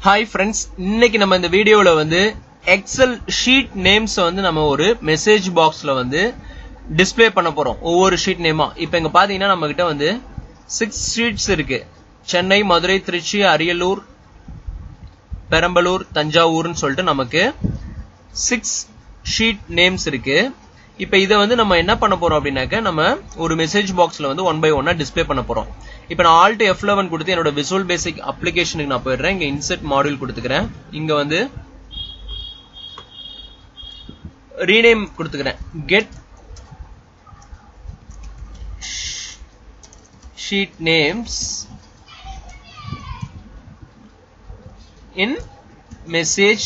hi friends இன்னைக்கு நம்ம இந்த வீடியோல வந்து எக்ஸல் ஷீட் நேம்ஸ் வந்து நம்ம ஒரு மெசேஜ் பாக்ஸ்ல வந்து டிஸ்ப்ளே பண்ண போறோம் ஒவ்வொரு ஷீட் நேமா இப்போ இங்க பாத்தீங்கன்னா நம்ம கிட்ட வந்து சிக்ஸ் ஷீட்ஸ் இருக்கு சென்னை மதுரை திருச்சி அரியலூர் பெரம்பலூர் தஞ்சாவூர்னு சொல்லிட்டு நமக்கு சிக்ஸ் ஷீட் நேம்ஸ் இருக்கு இப்போ இதை வந்து நம்ம என்ன பண்ண போறோம் அப்படின்னாக்க நம்ம ஒரு மெசேஜ் பாக்ஸ்ல வந்து ஒன் பை ஒன்னா டிஸ்ப்ளே பண்ண போறோம் இப்போ நான் ஆல்ட் எஃப் லெவன் கொடுத்து என்னோட விசுவல் பேசிக் அப்ளிகேஷனுக்கு நான் போயிடுறேன் இங்க இன்செர்ட் மாடியூல் கொடுத்துக்கிறேன் இங்க வந்து ரீநேம் கொடுத்துக்கிறேன் get sheet names in message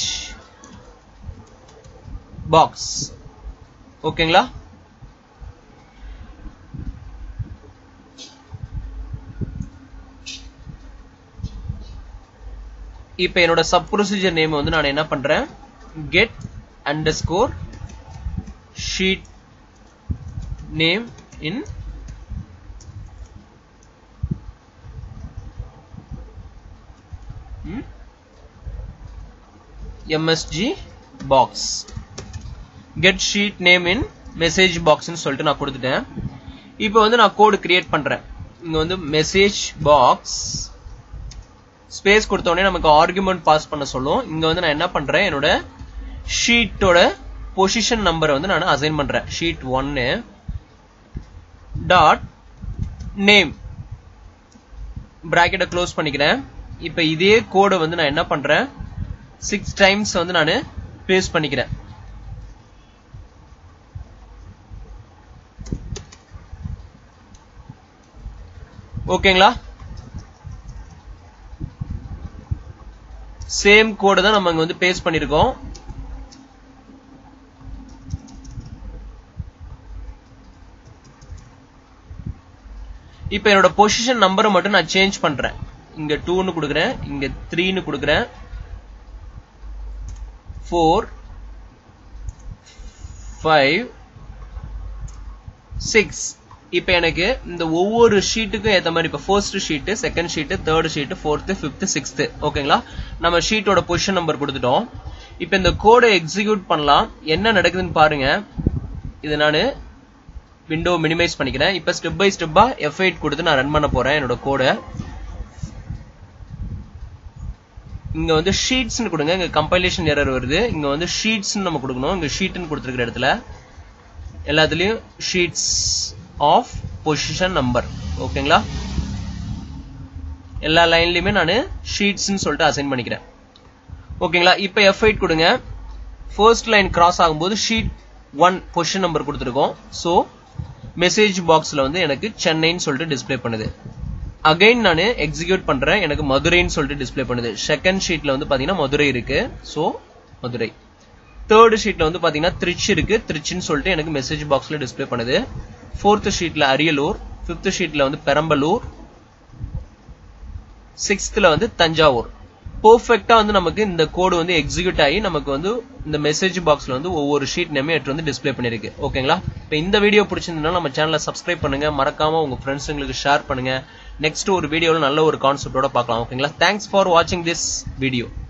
box ஓகேங்களா இப்போ என்னோட சப் ப்ரொசீஜர் நேம் வந்து நான் என்ன பண்றேன் get underscore sheet name in M S G box get sheet name in message பாக்ஸ்னு சொல்லிட்டு நான் கொடுத்துட்டேன் இப்போ வந்து நான் கோடு கிரியேட் பண்றேன் இங்க வந்து மெசேஜ் பாக்ஸ் ஸ்பேஸ் கொடுத்த உடனே நமக்கு ஆர்குமெண்ட் பாஸ் பண்ண சொல்லும் இங்க வந்து நான் என்ன பண்றேன் என்னோட ஷீட்டோட பொசிஷன் நம்பரை வந்து நான் அசைன் பண்றேன் ஷீட் ஒன்னு டாட் நேம் பிராக்கெட்டை க்ளோஸ் பண்ணிக்கிறேன் இப்போ இதே கோடை வந்து நான் என்ன பண்றேன் சிக்ஸ் டைம்ஸ் வந்து நான் பேஸ்ட் பண்ணிக்கிறேன் ஓகேங்களா சேம் கோடு தான் நம்ம இங்க வந்து பேஸ்ட் பண்ணிருக்கோம் இப்போ என்னோட பொசிஷன் நம்பரை மட்டும் நான் சேஞ்ச் பண்றேன் இங்க டூன்னு கொடுக்குறேன் இங்க த்ரீன்னு கொடுக்குறேன் ஃபோர் ஃபைவ் சிக்ஸ் இப்போ எனக்கு இந்த ஒவ்வொரு ஷீட்டுக்கும் ஏற்ற மாதிரி இப்போ first sheet second sheet third sheet fourth fifth sixth ஓகேங்களா நம்ம ஷீட்டோட பொசிஷன் நம்பர் கொடுத்துட்டோம் இப்போ இந்த கோடை எக்ஸிக்யூட் பண்ணலாம் என்ன நடக்குதுன்னு பாருங்க இது நான் விண்டோ மினிமைஸ் பண்ணிக்கிறேன் இப்போ ஸ்டெப் பை ஸ்டெப்பா எஃப் எயிட் கொடுத்து நான் ரன் பண்ண போறேன் என்னோட கோடை இங்க வந்து ஷீட்ஸ்னு கொடுங்க இங்க கம்பைலேஷன் எரர் வருது இங்க வந்து ஷீட்ஸ் நம்ம கொடுக்கணும் இங்க ஷீட்னு கொடுத்துருக்கிற இடத்துல எல்லாத்துலயும் ஷீட்ஸ் ஆஃப் பொசிஷன் நம்பர் ஓகேங்களா எல்லா லைன்லயுமே நான் ஷீட்ஸ்னு சொல்லிட்டு அசைன் பண்ணிக்கிறேன் ஓகேங்களா இப்போ எஃப் எயிட் கொடுங்க ஃபர்ஸ்ட் லைன் கிராஸ் ஆகும்போது ஷீட் ஒன் பொசிஷன் நம்பர் கொடுத்துருக்கோம் ஸோ மெசேஜ் பாக்ஸ்ல வந்து எனக்கு சென்னைன்னு சொல்லிட்டு டிஸ்பிளே பண்ணுது அகைன் நான் எக்ஸிக்யூட் பண்றேன் எனக்கு மதுரைன்னு சொல்லிட்டு டிஸ்பிளே பண்ணுது செகண்ட் ஷீட்ல வந்து பாத்தீங்கன்னா மதுரை இருக்கு ஸோ மதுரை தேர்ட் ஷீட்ல வந்து பாத்தீங்கன்னா திருச்சி இருக்கு திருச்சின்னு சொல்லிட்டு எனக்கு மெசேஜ் பாக்ஸ்ல டிஸ்பிளே பண்ணுது ஃபோர்த் ஷீட்ல அரியலூர் ஃபிஃப்த் ஷீட்ல வந்து பெரம்பலூர் சிக்ஸ்த்ல வந்து தஞ்சாவூர் பெர்ஃபெக்டா வந்து நமக்கு இந்த கோடு வந்து எக்ஸிக்யூட் ஆகி நமக்கு வந்து இந்த மெசேஜ் பாக்ஸ்ல வந்து ஒவ்வொரு ஷீட் நேமே எடுத்து வந்து டிஸ்பிளே பண்ணிருக்கு ஓகேங்களா இப்போ இந்த வீடியோ பிடிச்சிருந்தனால நம்ம சேனலை சப்ஸ்கிரைப் பண்ணுங்க மறக்காம உங்க ஃப்ரெண்ட்ஸுங்களுக்கு ஷேர் பண்ணுங்க நெக்ஸ்ட் ஒரு வீடியோல நல்ல ஒரு கான்செப்டோட பார்க்கலாம் ஓகேங்களா தேங்க்ஸ் ஃபார் வாட்சிங் திஸ் வீடியோ